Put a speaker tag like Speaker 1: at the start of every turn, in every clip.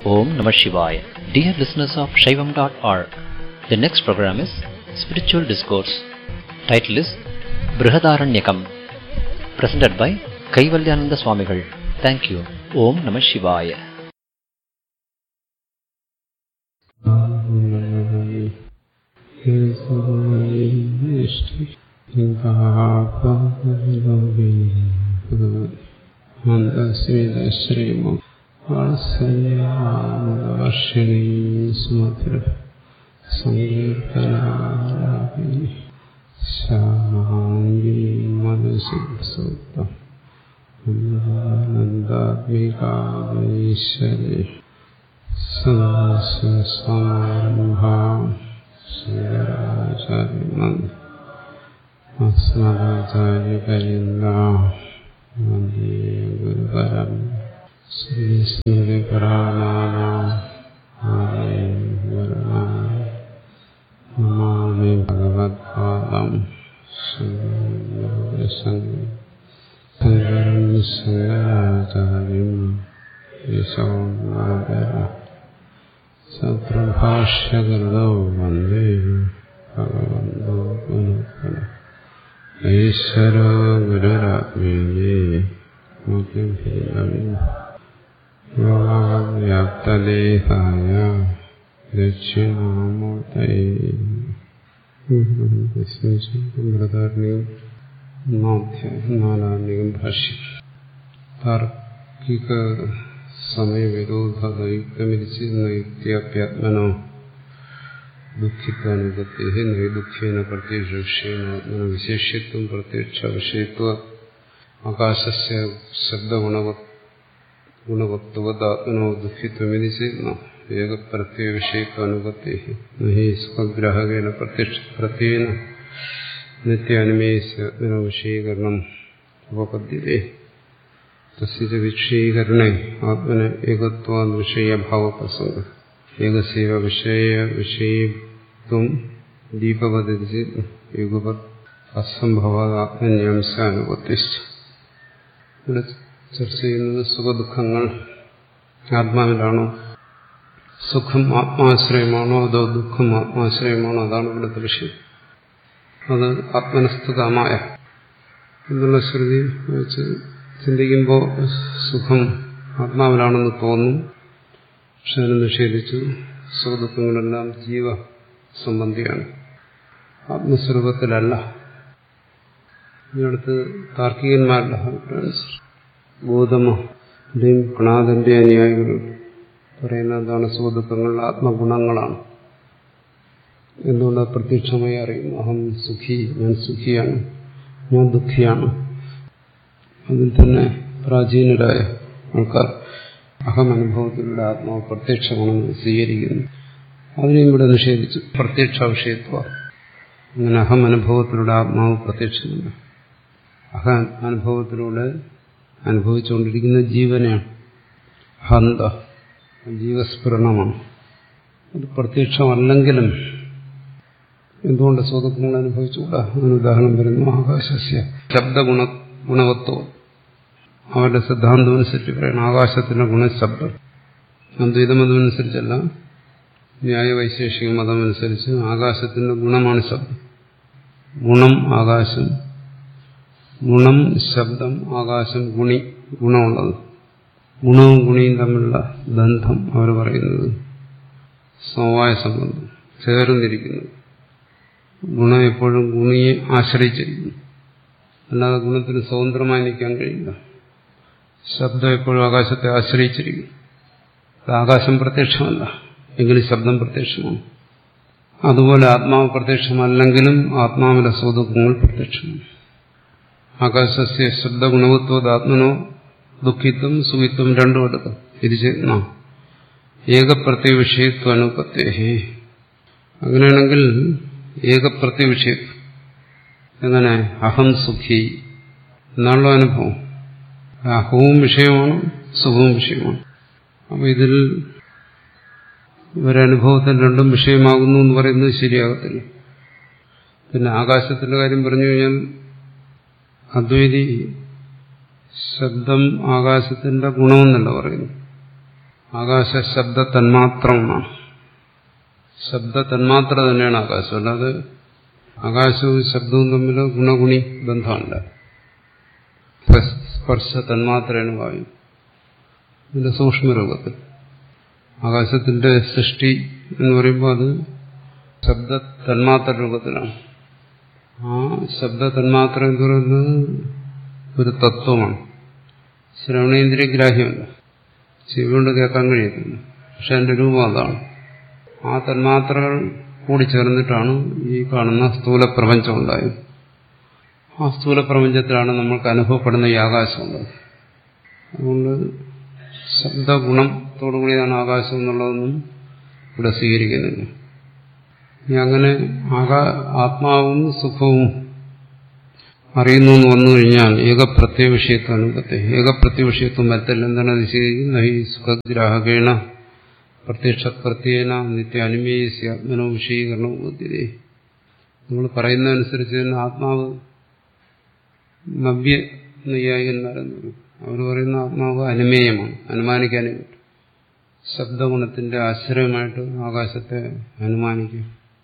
Speaker 1: Om Namah Shivaya. Dear listeners of Shaivam.org, the next program is Spiritual Discourse. Title is Brihadaranyakam. Presented by Kaivalyananda Swamigal. Thank you. Om Namah Shivaya.
Speaker 2: മന്ദസ്മിതശ്രീമോ വാത്സല്യാമദർശിണീ സുമധുര സങ്കീർത്തനാലാപി ശാന്തി മനസി സൂക്തം ആനന്ദാത്മികാശ്വരി സമാരംഭാം ശങ്കരാചാര്യ അസ്മദാചാര്യപര്യന്താം വന്ദേ ഗുരുപരം നമാമി ഭഗവത്പാദം ശങ്കരം ശങ്കരാചാര്യം യശോദര സപ്രഭാഷ്യകൃതോ വന്ദേ ഭഗവന്തോ പുനഃ ഈശ്വരോ ഗുരുരാത്മീയേ വ്യാപ്തദേഹായ ദക്ഷിണാമൂർത്തയെ നാലാധികം ഭാഷ്യം താർക്കിക സമയവിരോധയുക്തമിരിച്ച് നൈത്യാപ്യാത്മനോ ദുഃഖിത്വാനുപത്തി നൈദുഃഖേന പ്രത്യക്ഷ വിഷയമാത്മന വിശേഷ്യത്വം പ്രത്യക്ഷ വിഷയത്വ ആകാശസ്യ ശബ്ദഗുണവ ഗുണവത്വതാത്മനോ ദുഃഖിത്വമിതി ചെയ്യുന്ന ഏകപ്രത്യ വിഷയത്വാനുപത്തി നഹി സ്വഗ്രഹകേന പ്രത്യക്ഷ പ്രത്യേന നിത്യാനുമേസ്യാത്മന വിഷയീകരണം ഉപപദ്യത്തെ തസ്യ വിഷയീകരണേ ആത്മന ഏകത്വാൻ വിഷയഭാവപ്രസംഗ ഏകസേവ വിഷയ വിഷയത്വം ദീപവതി യുഗപത് അസംഭവാത്മന്യാംശാനുപത്തിഷ്ഠ ഇവിടെ ചർച്ച ചെയ്യുന്നത് സുഖദുഃഖങ്ങൾ ആത്മാവിലാണോ സുഖം ആത്മാശ്രയമാണോ അതോ ദുഃഖം ആത്മാശ്രയമാണോ അതാണ് ഇവിടുത്തെ വിഷയം അത് ആത്മനസ്ഥിതമായ എന്നുള്ള ശ്രുതി വെച്ച് ചിന്തിക്കുമ്പോൾ സുഖം ആത്മാവിലാണെന്ന് തോന്നും പക്ഷെ അതിനെ നിഷേധിച്ചു സുഖദുഃഖങ്ങളെല്ലാം ജീവ സംബന്ധിയാണ് ആത്മസ്വരൂപത്തിലല്ല ഇതിനടുത്ത് താർക്കികന്മാരുടെ ഗൗതമന്റെയും പ്രണാദന്റെ അനുയായികൾ പറയുന്നതാണ് സുഖദുഃഖങ്ങൾ ആത്മഗുണങ്ങളാണ് എന്തുകൊണ്ട് പ്രത്യക്ഷമായി അറിയുന്നു അഹം സുഖി ഞാൻ സുഖിയാണ് ഞാൻ ദുഃഖിയാണ് അതിൽ തന്നെ പ്രാചീനരായ ആൾക്കാർ അഹമനുഭവത്തിലൂടെ ആത്മാവ് പ്രത്യക്ഷമാണെന്ന് സ്വീകരിക്കുന്നു അതിനെയും ഇവിടെ നിഷേധിച്ചു പ്രത്യക്ഷ വിഷയത്വ അങ്ങനെ അഹം അനുഭവത്തിലൂടെ ആത്മാവ് പ്രത്യക്ഷമല്ല അഹ അനുഭവത്തിലൂടെ അനുഭവിച്ചുകൊണ്ടിരിക്കുന്ന ജീവനെയാണ് ഹന്ത ജീവസ്ഫുരണമാണ് അത് പ്രത്യക്ഷമല്ലെങ്കിലും എന്തുകൊണ്ട് സ്വതന്ത്രങ്ങൾ അനുഭവിച്ചുകൂടാ അതിന് ഉദാഹരണം വരുന്നു ആകാശസ്യ ശബ്ദഗുണ ഗുണവത്വം അവരുടെ സിദ്ധാന്തം അനുസരിച്ച് പറയണം ആകാശത്തിന്റെ ഗുണശബ്ദം അദ്വൈതമതമനുസരിച്ചല്ല ന്യായവൈശേഷിക മതമനുസരിച്ച് ആകാശത്തിന്റെ ഗുണമാണ് ശബ്ദം ഗുണം ആകാശം ഗുണം ശബ്ദം ആകാശം ഗുണി ഗുണമുള്ളത് ഗുണവും ഗുണിയും തമ്മിലുള്ള ബന്ധം അവർ പറയുന്നത് സമവായ സംബന്ധം ചേർന്നിരിക്കുന്നു ഗുണം എപ്പോഴും ഗുണിയെ ആശ്രയിച്ചിരിക്കുന്നു അല്ലാതെ ഗുണത്തിന് സ്വതന്ത്രമായി നിൽക്കാൻ കഴിയില്ല ശബ്ദം എപ്പോഴും ആകാശത്തെ ആശ്രയിച്ചിരിക്കുന്നു ആകാശം പ്രത്യക്ഷമല്ല എങ്കിലും ശബ്ദം പ്രത്യക്ഷമാണ് അതുപോലെ ആത്മാവ് പ്രത്യക്ഷമല്ലെങ്കിലും ആത്മാവിന്റെ സ്വതുക്കങ്ങൾ പ്രത്യക്ഷമാണ് ആകാശസ്യ ശബ്ദ ഗുണവത്വതാത്മനോ ദുഃഖിത്വം സുഖിത്വം രണ്ടും എടുക്കും തിരിച്ച് ഏകപ്രത്യ വിഷയത്വ അനുപത്തേഹി അങ്ങനെയാണെങ്കിൽ ഏകപ്രത്യ വിഷയത്വം എങ്ങനെ അഹം സുഖി എന്നുള്ള അനുഭവം അഹവും വിഷയമാണ് സുഖവും വിഷയമാണ് അപ്പൊ ഇതിൽ ഒരനുഭവത്തിൽ രണ്ടും വിഷയമാകുന്നു എന്ന് പറയുന്നത് ശരിയാകത്തില്ല പിന്നെ ആകാശത്തിന്റെ കാര്യം പറഞ്ഞു കഴിഞ്ഞാൽ അദ്വൈതി ശബ്ദം ആകാശത്തിന്റെ ഗുണമെന്നല്ല പറയുന്നു ആകാശ ശബ്ദ തന്മാത്രമാണ് ശബ്ദ തന്മാത്ര തന്നെയാണ് ആകാശം അല്ലാതെ ആകാശവും ശബ്ദവും തമ്മിൽ ഗുണഗുണി ബന്ധമല്ല സ്പർശ തന്മാത്രയാണ് വായു ഇതിന്റെ സൂക്ഷ്മരൂപത്തിൽ ആകാശത്തിന്റെ സൃഷ്ടി എന്ന് പറയുമ്പോൾ അത് ശബ്ദ തന്മാത്ര രൂപത്തിലാണ് ആ ശബ്ദ തന്മാത്ര എന്ന് പറയുന്നത് ഒരു തത്വമാണ് ശ്രവണേന്ദ്രിയ ഗ്രാഹ്യമല്ല ചെവി കൊണ്ട് കേൾക്കാൻ കഴിയത്തില്ല പക്ഷെ അതിന്റെ രൂപം അതാണ് ആ തന്മാത്രകൾ കൂടി ചേർന്നിട്ടാണ് ഈ കാണുന്ന സ്ഥൂല പ്രപഞ്ചം ഉണ്ടായത് ആ സ്ഥൂല പ്രപഞ്ചത്തിലാണ് നമ്മൾക്ക് അനുഭവപ്പെടുന്ന ഈ ആകാശമുള്ളത് അതുകൊണ്ട് ശബ്ദഗുണത്തോടുകൂടിയാണ് ആകാശം എന്നുള്ളതൊന്നും ഇവിടെ സ്വീകരിക്കുന്നില്ല ഇനി അങ്ങനെ ആകാ ആത്മാവും സുഖവും അറിയുന്നു എന്ന് വന്നു കഴിഞ്ഞാൽ ഏകപ്രത്യ വിഷയത്വം അനുഭവത്തെ ഏകപ്രത്യ വിഷയത്വം വരത്തില്ല എന്താണ് അത് സ്വീകരിക്കുന്നത് ഈ സുഖഗ്രാഹകേണ പ്രത്യക്ഷ പ്രത്യേന നിത്യ അനുമേയസ്യ ആത്മനോ വിഷയീകരണവും ബുദ്ധിതേ നമ്മൾ പറയുന്നതനുസരിച്ച് തന്നെ ആത്മാവ് നവ്യ നൈയായികന്മാരെന്ന് പറയും അവർ പറയുന്ന ആത്മാവ് അനുമേയമാണ് അനുമാനിക്കാനേ പറ്റും ശബ്ദഗുണത്തിന്റെ ആശ്രയമായിട്ട് ആകാശത്തെ അനുമാനിക്കും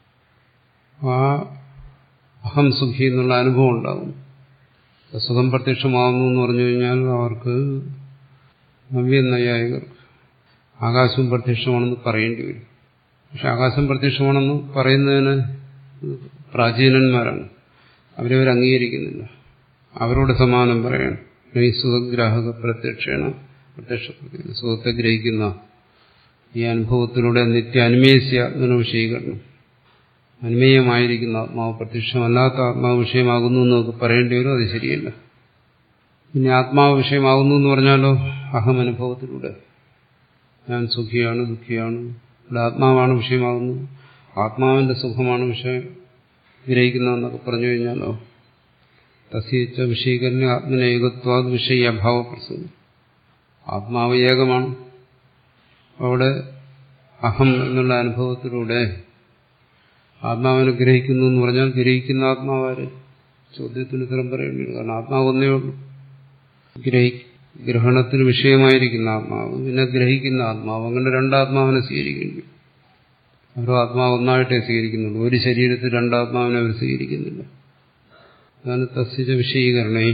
Speaker 2: ആ അഹം സുഖി എന്നുള്ള അനുഭവം ഉണ്ടാകും സുഖം പ്രത്യക്ഷമാകുന്നു എന്ന് പറഞ്ഞു കഴിഞ്ഞാൽ അവർക്ക് നവ്യ നൈയായികർക്ക് ആകാശവും പ്രത്യക്ഷമാണെന്ന് പറയേണ്ടി വരും പക്ഷെ ആകാശം പ്രത്യക്ഷമാണെന്ന് പറയുന്നതിന് പ്രാചീനന്മാരാണ് അവരവർ അംഗീകരിക്കുന്നില്ല അവരോട് സമാനം പറയണം ഈ സുഖഗ്രാഹക പ്രത്യക്ഷേണ പ്രത്യക്ഷ സുഖത്തെ ഗ്രഹിക്കുന്ന ഈ അനുഭവത്തിലൂടെ നിത്യ അനുമേസ്യ വിഷയീകരണം അനുമേയമായിരിക്കുന്ന ആത്മാവ് പ്രത്യക്ഷമല്ലാത്ത ആത്മാവ് വിഷയമാകുന്നു എന്ന് നമുക്ക് പറയേണ്ടി വരും അത് ശരിയല്ല പിന്നെ ആത്മാവ് വിഷയമാകുന്നു എന്ന് പറഞ്ഞാലോ അഹം അനുഭവത്തിലൂടെ ഞാൻ സുഖിയാണ് ദുഃഖിയാണ് ഇവിടെ ആത്മാവാണ് വിഷയമാകുന്നത് ആത്മാവിന്റെ സുഖമാണ് വിഷയം ഗ്രഹിക്കുന്നതെന്നൊക്കെ പറഞ്ഞു കഴിഞ്ഞാലോ തസ്യച്ച വിഷയീകരണ ആത്മനേകത്വാത് വിഷയ അഭാവ പ്രസംഗം ആത്മാവ് ഏകമാണ് അവിടെ അഹം എന്നുള്ള അനുഭവത്തിലൂടെ ആത്മാവിനെ ഗ്രഹിക്കുന്നു എന്ന് പറഞ്ഞാൽ ഗ്രഹിക്കുന്ന ആത്മാവാര് ചോദ്യത്തിന് ഉത്തരം പറയേണ്ടി വരും കാരണം ആത്മാവ് ഒന്നേ ഉള്ളൂ ഗ്രഹി ഗ്രഹണത്തിന് വിഷയമായിരിക്കുന്ന ആത്മാവ് പിന്നെ ഗ്രഹിക്കുന്ന ആത്മാവ് അങ്ങനെ രണ്ടാത്മാവിനെ സ്വീകരിക്കേണ്ടി വരും ഓരോ ആത്മാവ് ഒന്നായിട്ടേ സ്വീകരിക്കുന്നുള്ളൂ ഒരു ശരീരത്തിൽ രണ്ടാത്മാവിനെ അവർ സ്വീകരിക്കുന്നില്ല അതാണ് തസ്യജ വിഷയീകരണേ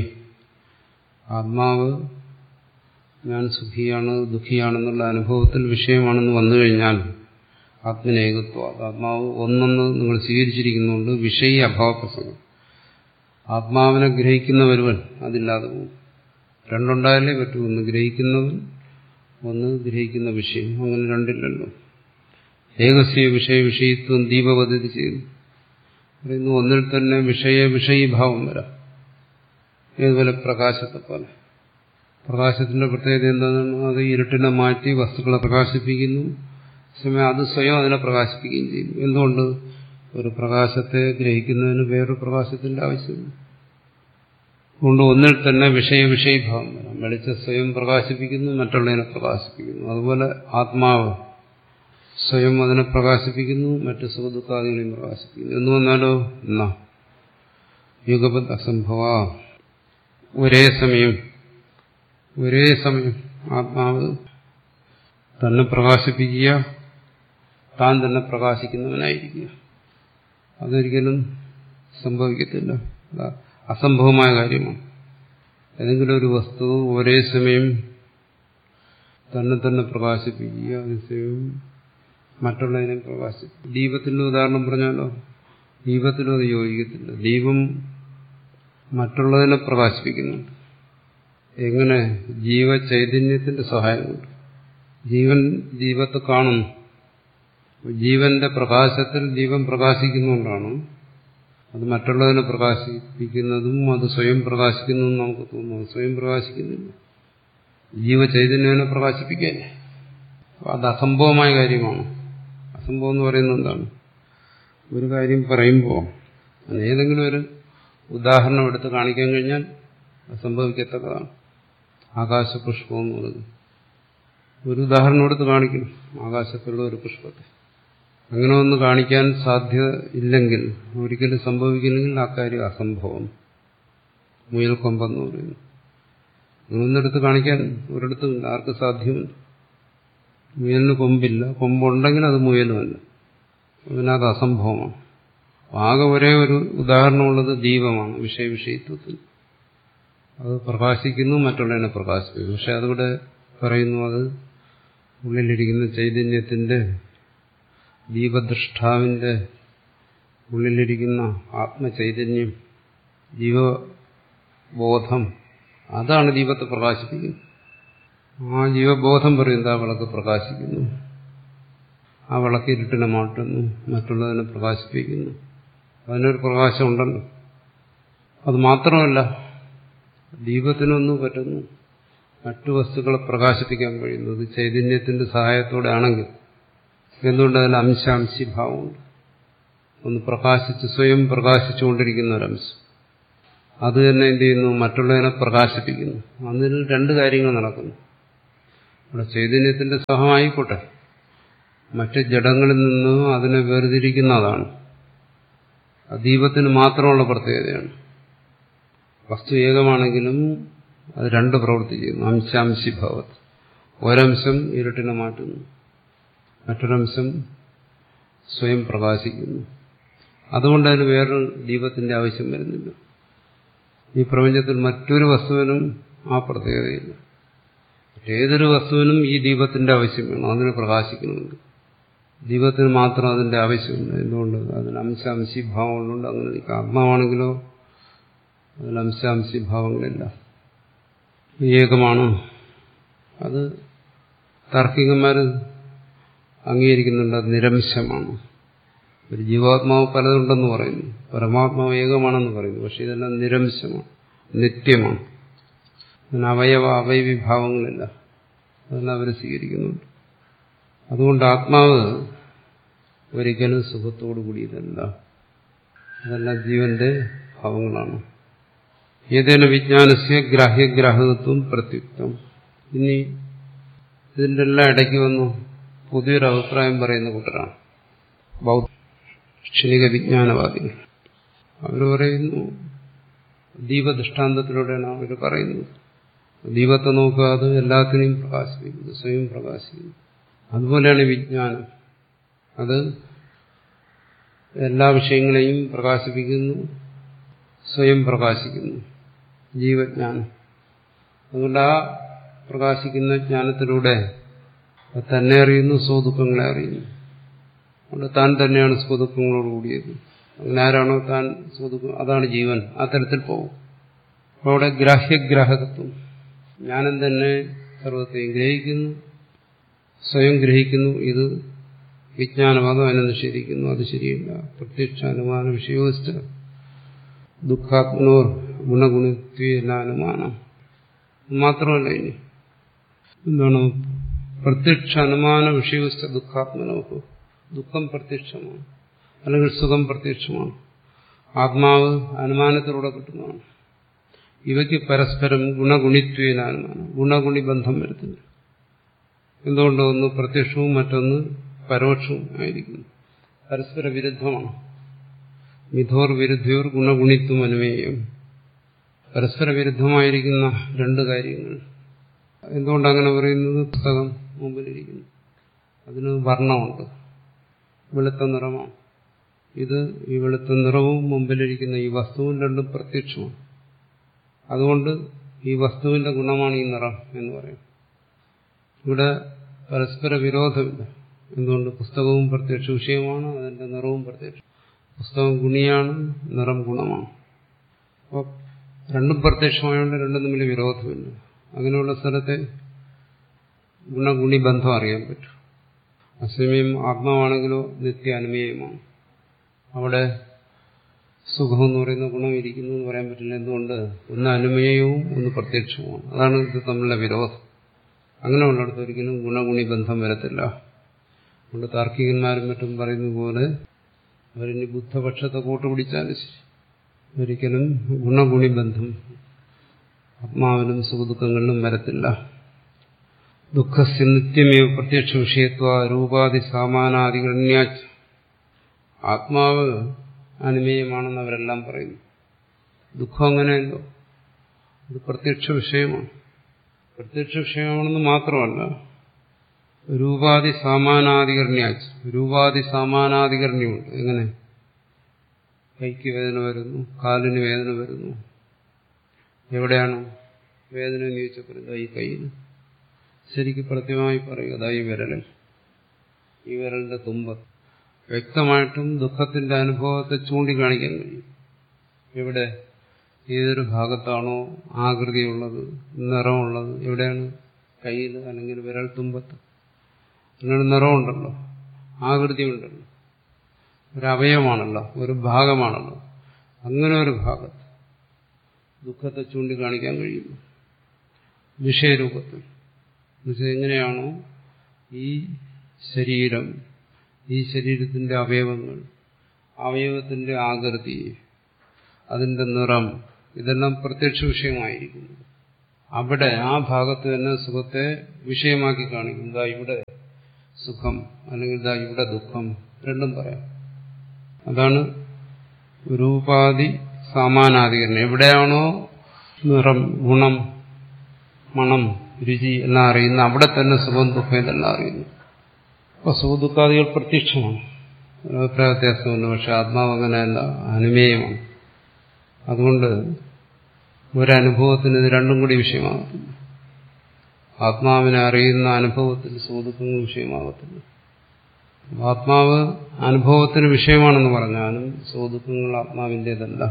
Speaker 2: ആത്മാവ് ഞാൻ സുഖിയാണ് ദുഃഖിയാണെന്നുള്ള അനുഭവത്തിൽ വിഷയമാണെന്ന് വന്നു കഴിഞ്ഞാൽ ആത്മനേകത്വം ആത്മാവ് ഒന്നൊന്ന് നിങ്ങൾ സ്വീകരിച്ചിരിക്കുന്നുണ്ട് വിഷയ അഭാവപ്രസംഗം ആത്മാവിനെ ഗ്രഹിക്കുന്ന ഒരുവൻ അതില്ലാതെ പോകും രണ്ടുണ്ടായാലേ പറ്റൂ ഒന്ന് ഗ്രഹിക്കുന്നവൻ ഒന്ന് ഗ്രഹിക്കുന്ന വിഷയം അങ്ങനെ രണ്ടില്ലല്ലോ ഏകസ്യ വിഷയ വിഷയത്വം ദീപപദ്ധതി ചെയ്യുന്നു പറയുന്നു ഒന്നിൽ തന്നെ വിഷയ വിഷയീഭാവം വരാം ഏതുപോലെ പ്രകാശത്തെ പോലെ പ്രകാശത്തിന്റെ പ്രത്യേകത എന്താണ് അത് ഇരുട്ടിനെ മാറ്റി വസ്തുക്കളെ പ്രകാശിപ്പിക്കുന്നു സമയം അത് സ്വയം അതിനെ പ്രകാശിപ്പിക്കുകയും ചെയ്യും എന്തുകൊണ്ട് ഒരു പ്രകാശത്തെ ഗ്രഹിക്കുന്നതിന് വേറൊരു പ്രകാശത്തിന്റെ ആവശ്യമില്ല അതുകൊണ്ട് ഒന്നിൽ തന്നെ വിഷയ വിഷയീഭാവം വരാം വെളിച്ച സ്വയം പ്രകാശിപ്പിക്കുന്നു മറ്റുള്ളതിനെ പ്രകാശിപ്പിക്കുന്നു അതുപോലെ ആത്മാവ് സ്വയം അതിനെ പ്രകാശിപ്പിക്കുന്നു മറ്റ് സുഖദുഃഖാദികളെയും പ്രകാശിപ്പിക്കുന്നു എന്ന് വന്നാലോ എന്നാ യുഗപത് അസംഭവ ഒരേ സമയം ഒരേ സമയം ആത്മാവ് തന്നെ പ്രകാശിപ്പിക്കുക താൻ തന്നെ പ്രകാശിക്കുന്നവനായിരിക്കുക അതൊരിക്കലും സംഭവിക്കത്തില്ല അസംഭവമായ കാര്യമാണ് ഏതെങ്കിലും ഒരു വസ്തു ഒരേ സമയം തന്നെ തന്നെ പ്രകാശിപ്പിക്കുക അതേസമയം മറ്റുള്ളതിനെ പ്രകാശിപ്പിക്കും ദീപത്തിന്റെ ഉദാഹരണം പറഞ്ഞാലോ ദീപത്തിനും അത് യോജിക്കത്തില്ല ദീപം മറ്റുള്ളതിനെ പ്രകാശിപ്പിക്കുന്നുണ്ട് എങ്ങനെ ജീവചൈതന്യത്തിന്റെ സഹായം കൊണ്ട് ജീവൻ ദീപത്തെ കാണുന്നു ജീവന്റെ പ്രകാശത്തിൽ ദീപം പ്രകാശിക്കുന്നുകൊണ്ടാണ് അത് മറ്റുള്ളതിനെ പ്രകാശിപ്പിക്കുന്നതും അത് സ്വയം പ്രകാശിക്കുന്നതും നമുക്ക് തോന്നുന്നു സ്വയം പ്രകാശിക്കുന്നില്ല ജീവചൈതന്യനെ പ്രകാശിപ്പിക്കാൻ അത് അസംഭവമായ കാര്യമാണ് അസംഭവം എന്ന് പറയുന്നത് എന്താണ് ഒരു കാര്യം പറയുമ്പോൾ ഏതെങ്കിലും ഒരു ഉദാഹരണം എടുത്ത് കാണിക്കാൻ കഴിഞ്ഞാൽ സംഭവിക്കത്തക്കതാണ് ആകാശപുഷ്പം എന്ന് പറയുന്നത് ഒരു ഉദാഹരണം എടുത്ത് കാണിക്കും ആകാശത്തുള്ള ഒരു പുഷ്പത്തെ അങ്ങനെ ഒന്ന് കാണിക്കാൻ സാധ്യത ഇല്ലെങ്കിൽ ഒരിക്കലും സംഭവിക്കില്ലെങ്കിൽ ആ കാര്യം അസംഭവം മുയൽ കൊമ്പെന്ന് പറയുന്നു അങ്ങനൊന്നെടുത്ത് കാണിക്കാൻ ഒരിടത്തും ആർക്ക് സാധ്യമല്ല മുയലിന് കൊമ്പില്ല കൊമ്പുണ്ടെങ്കിൽ അത് മുയലുമല്ല പിന്നെ അത് അസംഭവമാണ് ആകെ ഒരേ ഒരു ഉദാഹരണമുള്ളത് ദീപമാണ് വിഷയവിഷയത്വത്തിൽ അത് പ്രകാശിക്കുന്നു മറ്റുള്ളതിനെ പ്രകാശിപ്പിക്കുന്നു പക്ഷെ അതിവിടെ പറയുന്നു അത് ഉള്ളിലിരിക്കുന്ന ചൈതന്യത്തിന്റെ ദീപദൃഷ്ടാവിന്റെ ഉള്ളിലിരിക്കുന്ന ആത്മചൈതന്യം ജീവബോധം അതാണ് ദീപത്തെ പ്രകാശിപ്പിക്കുന്നത് ആ ജീവബോധം പറയും എന്താ വിളക്ക് പ്രകാശിക്കുന്നു ആ വിളക്ക് ഇരുട്ടിനെ മാറ്റുന്നു മറ്റുള്ളതിനെ പ്രകാശിപ്പിക്കുന്നു അതിനൊരു പ്രകാശം ഉണ്ടല്ലോ അത് മാത്രമല്ല ദീപത്തിനൊന്നും പറ്റുന്നു മറ്റു വസ്തുക്കളെ പ്രകാശിപ്പിക്കാൻ കഴിയുന്നത് ചൈതന്യത്തിന്റെ സഹായത്തോടെ ആണെങ്കിൽ എന്തുകൊണ്ട് അതിൽ അംശാംശി ഭാവമുണ്ട് ഒന്ന് പ്രകാശിച്ച് സ്വയം പ്രകാശിച്ചുകൊണ്ടിരിക്കുന്ന ഒരംശം അത് തന്നെ എന്ത് ചെയ്യുന്നു മറ്റുള്ളതിനെ പ്രകാശിപ്പിക്കുന്നു അതിൽ രണ്ട് കാര്യങ്ങൾ നടക്കുന്നു ഇവിടെ ചൈതന്യത്തിന്റെ സഹമായിക്കോട്ടെ മറ്റ് ജഡങ്ങളിൽ നിന്ന് അതിനെ വേർതിരിക്കുന്ന അതാണ് ദീപത്തിന് മാത്രമുള്ള പ്രത്യേകതയാണ് വസ്തു ഏകമാണെങ്കിലും അത് രണ്ട് പ്രവൃത്തി ചെയ്യുന്നു അംശാംശി ഭാവത്ത് ഒരംശം ഇരുട്ടിനെ മാറ്റുന്നു മറ്റൊരംശം സ്വയം പ്രകാശിക്കുന്നു അതുകൊണ്ട് അതിന് വേറൊരു ദീപത്തിന്റെ ആവശ്യം വരുന്നില്ല ഈ പ്രപഞ്ചത്തിൽ മറ്റൊരു വസ്തുവിനും ആ പ്രത്യേകതയില്ല മറ്റേതൊരു വസ്തുവിനും ഈ ദീപത്തിന്റെ ആവശ്യം വേണം അതിന് പ്രകാശിക്കണമെങ്കിൽ ദീപത്തിന് മാത്രം അതിന്റെ ആവശ്യമില്ല എന്തുകൊണ്ട് അതിന് അംശാംശി ഭാവങ്ങളുണ്ട് അങ്ങനെ നിൽക്കാം ആത്മാവാണെങ്കിലോ അതിൽ അംശാംശി ഭാവങ്ങളില്ല ഏകമാണ് അത് താർക്കികന്മാർ അംഗീകരിക്കുന്നുണ്ട് അത് നിരംശമാണ് ഒരു ജീവാത്മാവ് പലതുണ്ടെന്ന് പറയുന്നു പരമാത്മാവ് ഏകമാണെന്ന് പറയുന്നു പക്ഷെ ഇതെല്ലാം നിരംശമാണ് നിത്യമാണ് അതിന് അവയവ അവയവിഭാവങ്ങളില്ല അതെല്ലാം അവർ സ്വീകരിക്കുന്നുണ്ട് അതുകൊണ്ട് ആത്മാവ് ഒരിക്കലും സുഖത്തോടു കൂടിയതല്ല അതെല്ലാം ജീവന്റെ ഭാവങ്ങളാണ് ഏതേന വിജ്ഞാനസ്യ ഗ്രാഹ്യഗ്രാഹകത്വം പ്രത്യുക്തം ഇനി ഇതിൻ്റെ എല്ലാം ഇടയ്ക്ക് വന്നു പുതിയൊരു അഭിപ്രായം പറയുന്ന കൂട്ടരാണ് ബൗദ്ധ ക്ഷണിക വിജ്ഞാനവാദികൾ അവർ പറയുന്നു ദീപദൃഷ്ടാന്തത്തിലൂടെയാണ് അവർ പറയുന്നത് ദീപത്തെ നോക്കുക അത് എല്ലാത്തിനെയും പ്രകാശിപ്പിക്കുന്നു സ്വയം പ്രകാശിക്കുന്നു അതുപോലെയാണ് വിജ്ഞാനം അത് എല്ലാ വിഷയങ്ങളെയും പ്രകാശിപ്പിക്കുന്നു സ്വയം പ്രകാശിക്കുന്നു ജീവജ്ഞാനം അതുകൊണ്ട് ആ പ്രകാശിക്കുന്ന ജ്ഞാനത്തിലൂടെ തന്നെ അറിയുന്നു സ്വദുഃഖങ്ങളെ അറിയുന്നു അതുകൊണ്ട് താൻ തന്നെയാണ് സ്വദുഃഖങ്ങളോട് കൂടിയത് അങ്ങനെ ആരാണോ താൻ സ്വദുഃഖം അതാണ് ജീവൻ ആ തരത്തിൽ പോകും അപ്പോൾ അവിടെ ഗ്രാഹ്യഗ്രാഹകത്വം ജ്ഞാനം തന്നെ സർവത്തെയും ഗ്രഹിക്കുന്നു സ്വയം ഗ്രഹിക്കുന്നു ഇത് വിജ്ഞാനവാദം അതിനെ നിഷേധിക്കുന്നു അത് ശരിയല്ല പ്രത്യക്ഷ അനുമാന വിഷയോസ്ഥ ദുഃഖാത്മനോർ ഗുണഗുണിത്വനുമാനം മാത്രമല്ല ഇനി എന്താണ് പ്രത്യക്ഷ അനുമാന വിഷയോസ്ഥ ദുഃഖാത്മനോഹോ ദുഃഖം പ്രത്യക്ഷമാണ് അല്ലെങ്കിൽ സുഖം പ്രത്യക്ഷമാണ് ആത്മാവ് അനുമാനത്തിലൂടെ കിട്ടുന്നതാണ് ഇവയ്ക്ക് പരസ്പരം ഗുണഗുണിത്വേന അനുമാനം ഗുണഗുണി ബന്ധം വരുത്തുന്നു എന്തുകൊണ്ട് ഒന്ന് പ്രത്യക്ഷവും മറ്റൊന്ന് പരോക്ഷവും ആയിരിക്കുന്നു പരസ്പര വിരുദ്ധമാണ് മിഥോർ വിരുദ്ധയോർ ഗുണഗുണിത്വം അനുമേയം പരസ്പര വിരുദ്ധമായിരിക്കുന്ന രണ്ട് കാര്യങ്ങൾ എന്തുകൊണ്ട് അങ്ങനെ പറയുന്നത് പുസ്തകം മുമ്പിലിരിക്കുന്നു അതിന് വർണ്ണമുണ്ട് വെളുത്ത നിറമാണ് ഇത് ഈ വെളുത്ത നിറവും മുമ്പിലിരിക്കുന്ന ഈ വസ്തുവും രണ്ടും പ്രത്യക്ഷമാണ് അതുകൊണ്ട് ഈ വസ്തുവിന്റെ ഗുണമാണ് ഈ നിറം എന്ന് പറയും ഇവിടെ പരസ്പര വിരോധമില്ല എന്തുകൊണ്ട് പുസ്തകവും പ്രത്യക്ഷ വിഷയമാണ് അതിന്റെ നിറവും പ്രത്യക്ഷം പുസ്തകം ഗുണിയാണ് നിറം ഗുണമാണ് അപ്പോൾ രണ്ടും പ്രത്യക്ഷമായതുകൊണ്ട് രണ്ടും തമ്മിൽ വിരോധമില്ല അങ്ങനെയുള്ള സ്ഥലത്തെ ഗുണഗുണി ബന്ധം അറിയാൻ പറ്റും അസമയം ആത്മാവാണെങ്കിലോ നിത്യ അനുമേയമാണ് അവിടെ സുഖം എന്ന് പറയുന്ന ഗുണം ഇരിക്കുന്നു എന്ന് പറയാൻ പറ്റില്ല എന്തുകൊണ്ട് ഒന്ന് അനുമേയവും ഒന്ന് പ്രത്യക്ഷവുമാണ് അതാണ് ഇത് തമ്മിലുള്ള വിരോധം അങ്ങനെ ഉള്ളിടത്ത് ഒരിക്കലും ഗുണഗുണി ബന്ധം വരത്തില്ല അതുകൊണ്ട് താർക്കികന്മാരും മറ്റും പറയുന്ന പോലെ അവരിനി ബുദ്ധപക്ഷത്തെ കൂട്ടുപിടിച്ചാലും ശരി ഒരിക്കലും ഗുണഗുണി ബന്ധം ആത്മാവിനും സുഖദുഃഖങ്ങളിലും വരത്തില്ല ദുഃഖസ്യ നിത്യമേവ പ്രത്യക്ഷ വിഷയത്വ രൂപാതി സാമാനാദികണ്യാച്ച ആത്മാവ് അനുമേയമാണെന്ന് അവരെല്ലാം പറയുന്നു ദുഃഖം അങ്ങനെയല്ലോ ഇത് പ്രത്യക്ഷ വിഷയമാണ് പ്രത്യക്ഷ വിഷയമാണെന്ന് മാത്രമല്ല രൂപാതി സാമാനാധികരണ്യാച്ച് രൂപാതി സാമാനാധികരണ്യമുണ്ട് എങ്ങനെ കൈക്ക് വേദന വരുന്നു കാലിന് വേദന വരുന്നു എവിടെയാണ് വേദന എന്ന് ചോദിച്ചപ്പോൾ ഇതാ ഈ കയ്യിൽ ശരിക്കും പ്രത്യമായി പറയുക അതാ ഈ വിരലിൽ ഈ വിരലിന്റെ തുമ്പത്ത് വ്യക്തമായിട്ടും ദുഃഖത്തിന്റെ അനുഭവത്തെ ചൂണ്ടിക്കാണിക്കാൻ കഴിയും എവിടെ ഏതൊരു ഭാഗത്താണോ ആകൃതിയുള്ളത് നിറമുള്ളത് എവിടെയാണ് കയ്യിൽ അല്ലെങ്കിൽ വിരൽ തുമ്പത്ത് അതിനൊരു നിറമുണ്ടല്ലോ ആകൃതി ഉണ്ടല്ലോ ഒരു അവയവമാണല്ലോ ഒരു ഭാഗമാണല്ലോ അങ്ങനെ ഒരു ഭാഗത്ത് ദുഃഖത്തെ ചൂണ്ടിക്കാണിക്കാൻ കഴിയുന്നു വിഷയരൂപത്തിൽ എന്നുവെച്ചാൽ എങ്ങനെയാണോ ഈ ശരീരം ഈ ശരീരത്തിന്റെ അവയവങ്ങൾ അവയവത്തിന്റെ ആകൃതി അതിന്റെ നിറം ഇതെല്ലാം പ്രത്യക്ഷ വിഷയമായിരിക്കുന്നു അവിടെ ആ ഭാഗത്ത് തന്നെ സുഖത്തെ വിഷയമാക്കി കാണിക്കും ഇതാ ഇവിടെ സുഖം അല്ലെങ്കിൽ ഇതാ ഇവിടെ ദുഃഖം രണ്ടും പറയാം അതാണ് രൂപാതി സാമാനാധികരണം എവിടെയാണോ നിറം ഗുണം മണം രുചി എല്ലാം അറിയുന്ന അവിടെ തന്നെ സുഖം ദുഃഖം ഇതെല്ലാം അറിയുന്നു അപ്പൊ സുഖദുഃഖാദികൾ പ്രത്യക്ഷമാണ് അഭിപ്രായ വ്യത്യാസമുണ്ട് പക്ഷെ ആത്മാവ് അങ്ങനെയല്ല അനുമേയമാണ് അതുകൊണ്ട് ഒരനുഭവത്തിന് ഇത് രണ്ടും കൂടി വിഷയമാകത്തില്ല ആത്മാവിനെ അറിയുന്ന അനുഭവത്തിൽ സുഖദുഃഖങ്ങൾ വിഷയമാകത്തില്ല ആത്മാവ് അനുഭവത്തിന് വിഷയമാണെന്ന് പറഞ്ഞാലും സുഖദുഃഖങ്ങൾ ആത്മാവിൻ്റെതല്ല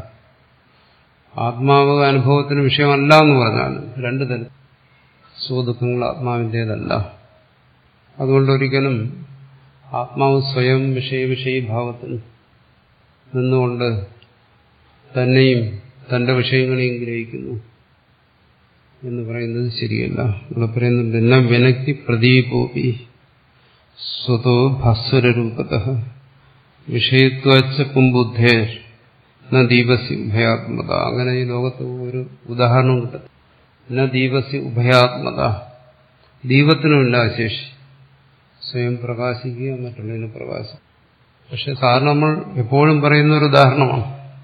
Speaker 2: ആത്മാവ് അനുഭവത്തിന് വിഷയമല്ല എന്ന് പറഞ്ഞാലും രണ്ടു തരം സുഖദുഃഖങ്ങൾ ആത്മാവിൻ്റെതല്ല അതുകൊണ്ട് ഒരിക്കലും ആത്മാവ് സ്വയം വിഷയ വിഷയീഭാവത്തിൽ നിന്നുകൊണ്ട് തന്നെയും തന്റെ വിഷയങ്ങളെയും ഗ്രഹിക്കുന്നു എന്ന് പറയുന്നത് ശരിയല്ല ഇവിടെ പറയുന്നുണ്ട് എന്ന വിനക്തി പ്രദീപോപി സ്വതോ ഭാസ്വരൂപത വിഷയത്വച്ച പുംബുദ്ധേ ന ദീപസി ഉഭയാത്മത അങ്ങനെ ഈ ലോകത്ത് ഒരു ഉദാഹരണം കിട്ടും ന ദീപസി ഉഭയാത്മത ദീപത്തിനുമില്ല ശേഷി സ്വയം പ്രകാശിക്കുക മറ്റുള്ളതിന് പ്രകാശം പക്ഷെ സാധാരണ നമ്മൾ എപ്പോഴും പറയുന്ന ഒരു ഉദാഹരണമാണ്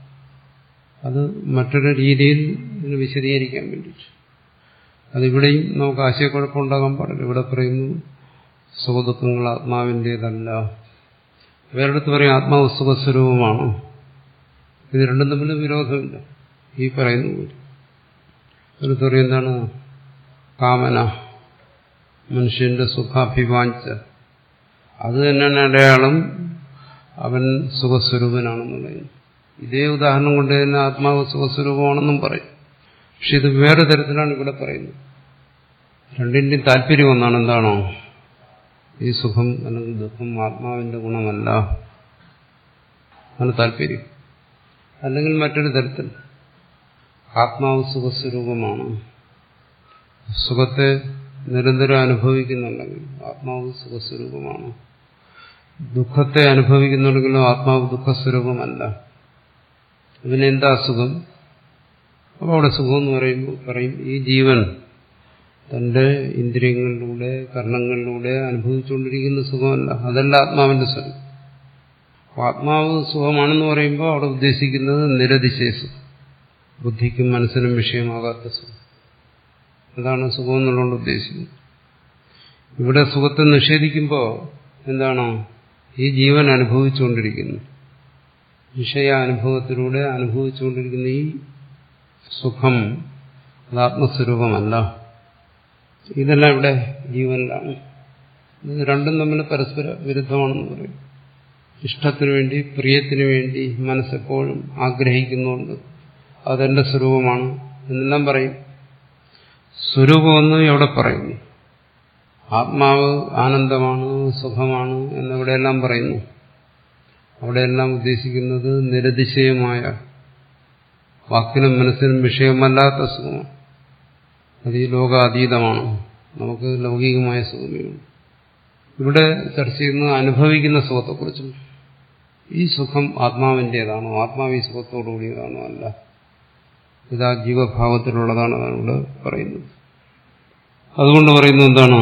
Speaker 2: അത് മറ്റൊരു രീതിയിൽ ഇതിന് വിശദീകരിക്കാൻ വേണ്ടിയിട്ട് അതിവിടെയും നമുക്ക് ആശയക്കുഴപ്പമുണ്ടാകാൻ പാടില്ല ഇവിടെ പറയുന്നു സുഖദുഃഖങ്ങൾ ആത്മാവിൻ്റേതല്ല വേറെടുത്ത് പറയും ആത്മാവ് സുഖസ്വരൂപമാണ് ഇത് രണ്ടും തമ്മിൽ വിരോധമില്ല ഈ പറയുന്ന പോലെ ഒരു പറയും എന്താണ് കാമന മനുഷ്യന്റെ സുഖാഭിവാഞ്ച അത് തന്നെയാണ് അടയാളം അവൻ സുഖസ്വരൂപനാണെന്നുള്ളത് ഇതേ ഉദാഹരണം കൊണ്ട് തന്നെ ആത്മാവ് സുഖസ്വരൂപമാണെന്നും പറയും പക്ഷെ ഇത് വേറെ തരത്തിലാണ് ഇവിടെ പറയുന്നത് രണ്ടിന്റെയും താല്പര്യം ഒന്നാണ് എന്താണോ ഈ സുഖം അല്ലെങ്കിൽ ദുഃഖം ആത്മാവിന്റെ ഗുണമല്ല അതാണ് താല്പര്യം അല്ലെങ്കിൽ മറ്റൊരു തരത്തിൽ ആത്മാവ് സുഖസ്വരൂപമാണ് സുഖത്തെ നിരന്തരം അനുഭവിക്കുന്നുണ്ടെങ്കിൽ ആത്മാവ് സുഖസ്വരൂപമാണ് ദുഃഖത്തെ അനുഭവിക്കുന്നുണ്ടെങ്കിലും ആത്മാവ് ദുഃഖസ്വരൂപമല്ല ഇതിനെന്താ സുഖം അപ്പോൾ അവിടെ സുഖം എന്ന് പറയുമ്പോൾ പറയും ഈ ജീവൻ തന്റെ ഇന്ദ്രിയങ്ങളിലൂടെ കർണങ്ങളിലൂടെ അനുഭവിച്ചുകൊണ്ടിരിക്കുന്ന സുഖമല്ല അതല്ല ആത്മാവിന്റെ സുഖം ആത്മാവ് സുഖമാണെന്ന് പറയുമ്പോൾ അവിടെ ഉദ്ദേശിക്കുന്നത് നിരതിശേഷം ബുദ്ധിക്കും മനസ്സിനും വിഷയമാകാത്ത സുഖം അതാണ് സുഖം എന്നുള്ളതുകൊണ്ട് ഉദ്ദേശിക്കുന്നത് ഇവിടെ സുഖത്തെ നിഷേധിക്കുമ്പോൾ എന്താണോ ഈ ജീവൻ അനുഭവിച്ചുകൊണ്ടിരിക്കുന്നു വിഷയാനുഭവത്തിലൂടെ അനുഭവിച്ചുകൊണ്ടിരിക്കുന്ന ഈ സുഖം അത് ആത്മസ്വരൂപമല്ല ഇതെല്ലാം ഇവിടെ ജീവനിലാണ് ഇത് രണ്ടും തമ്മിൽ പരസ്പര വിരുദ്ധമാണെന്ന് പറയും ഇഷ്ടത്തിനു വേണ്ടി പ്രിയത്തിനു വേണ്ടി മനസ്സെപ്പോഴും ആഗ്രഹിക്കുന്നുണ്ട് അതെന്റെ സ്വരൂപമാണ് എന്നെല്ലാം പറയും സ്വരൂപമെന്ന് എവിടെ പറയുന്നു ആത്മാവ് ആനന്ദമാണ് സുഖമാണ് എന്നിവിടെയെല്ലാം പറയുന്നു അവിടെയെല്ലാം ഉദ്ദേശിക്കുന്നത് നിരതിശയമായ വാക്കിനും മനസ്സിനും വിഷയമല്ലാത്ത സുഖമാണ് അത് ഈ ലോകാതീതമാണ് നമുക്ക് ലൗകികമായ സുഖമേ ഉള്ളൂ ഇവിടെ ചർച്ച ചെയ്യുന്നത് അനുഭവിക്കുന്ന സുഖത്തെക്കുറിച്ചും ഈ സുഖം ആത്മാവിൻ്റെതാണോ ആത്മാവ് ഈ സുഖത്തോടുകൂടിയതാണോ അല്ല ഇതാ ജീവഭാവത്തിലുള്ളതാണ് അതാണ് ഇവിടെ പറയുന്നത് അതുകൊണ്ട് പറയുന്നത് എന്താണ്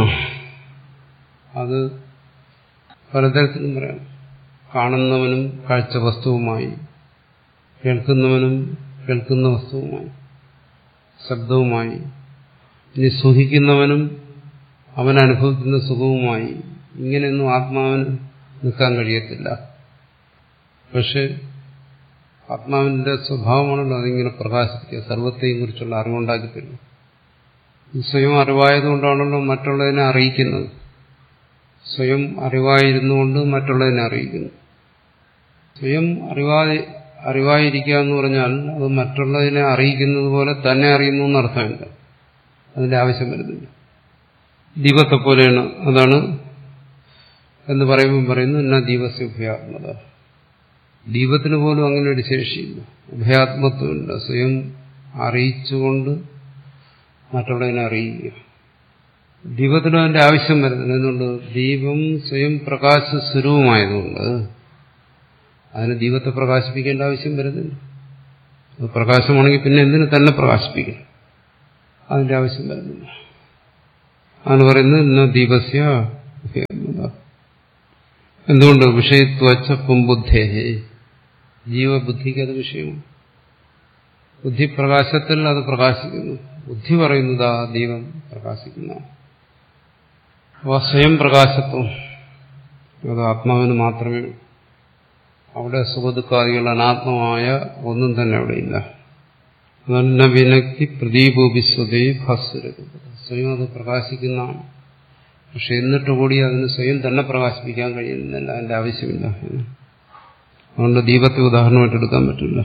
Speaker 2: അത് പലതരത്തിലും പറയാം കാണുന്നവനും കാഴ്ച വസ്തുവുമായി കേൾക്കുന്നവനും കേൾക്കുന്ന വസ്തുവുമായി ശബ്ദവുമായി ഇനി സുഖിക്കുന്നവനും അവൻ അനുഭവിക്കുന്ന സുഖവുമായി ഇങ്ങനെയൊന്നും ആത്മാവിന് നിൽക്കാൻ കഴിയത്തില്ല പക്ഷെ ആത്മാവിന്റെ സ്വഭാവമാണല്ലോ അതിങ്ങനെ പ്രകാശിക്കുക സർവത്തെയും കുറിച്ചുള്ള അറിവുണ്ടാക്കി തരുന്നു സ്വയം അറിവായതുകൊണ്ടാണല്ലോ മറ്റുള്ളതിനെ അറിയിക്കുന്നത് സ്വയം അറിവായിരുന്നുകൊണ്ട് മറ്റുള്ളതിനെ അറിയിക്കുന്നു സ്വയം അറിവാതെ അറിവായിരിക്കുക എന്ന് പറഞ്ഞാൽ അത് മറ്റുള്ളതിനെ അറിയിക്കുന്നത് പോലെ തന്നെ അറിയുന്നു എന്നർത്ഥമില്ല അതിന്റെ ആവശ്യം വരുന്നില്ല ദീപത്തെ പോലെയാണ് അതാണ് എന്ന് പറയുമ്പോൾ പറയുന്നു എന്നാ ദീപസ്യ ഉഭയാത്മത ദീപത്തിന് പോലും അങ്ങനെ ഒരു ശേഷിയില്ല ഉഭയാത്മത്വമില്ല സ്വയം അറിയിച്ചുകൊണ്ട് മറ്റുള്ളതിനെ അറിയിക്കുക ദീപത്തിനും അതിന്റെ ആവശ്യം വരുന്നില്ല എന്തുകൊണ്ട് ദീപം സ്വയം പ്രകാശ സ്വരൂപമായതുകൊണ്ട് അതിന് ദീപത്തെ പ്രകാശിപ്പിക്കേണ്ട ആവശ്യം വരുന്നില്ല അത് പ്രകാശമാണെങ്കിൽ പിന്നെ എന്തിനു തന്നെ പ്രകാശിപ്പിക്കണം അതിന്റെ ആവശ്യം വരുന്നില്ല അതാണ് പറയുന്നത് ഇന്ന ദീപസ്യ എന്തുകൊണ്ട് വിഷയത്വച്ചപ്പം ബുദ്ധേഹേ ജീവബുദ്ധിക്ക് അത് വിഷയമാണ് ബുദ്ധിപ്രകാശത്തിൽ അത് പ്രകാശിക്കുന്നു ബുദ്ധി പറയുന്നത് ആ ദീപം പ്രകാശിക്കുന്നതാണ് അപ്പോൾ സ്വയം പ്രകാശത്വം അത് ആത്മാവിന് മാത്രമേ അവിടെ സുഖദുഃഖാദികൾ അനാത്മമായ ഒന്നും തന്നെ അവിടെയില്ല അതാണ് വിനക്തി പ്രദീപോപിസ്വതേ ഭാസ്വരത സ്വയം അത് പ്രകാശിക്കുന്നതാണ് പക്ഷെ എന്നിട്ട് കൂടി അതിന് സ്വയം തന്നെ പ്രകാശിപ്പിക്കാൻ കഴിയുന്നില്ല അതിന്റെ ആവശ്യമില്ല അതുകൊണ്ട് ദീപത്തെ ഉദാഹരണമായിട്ട് എടുക്കാൻ പറ്റില്ല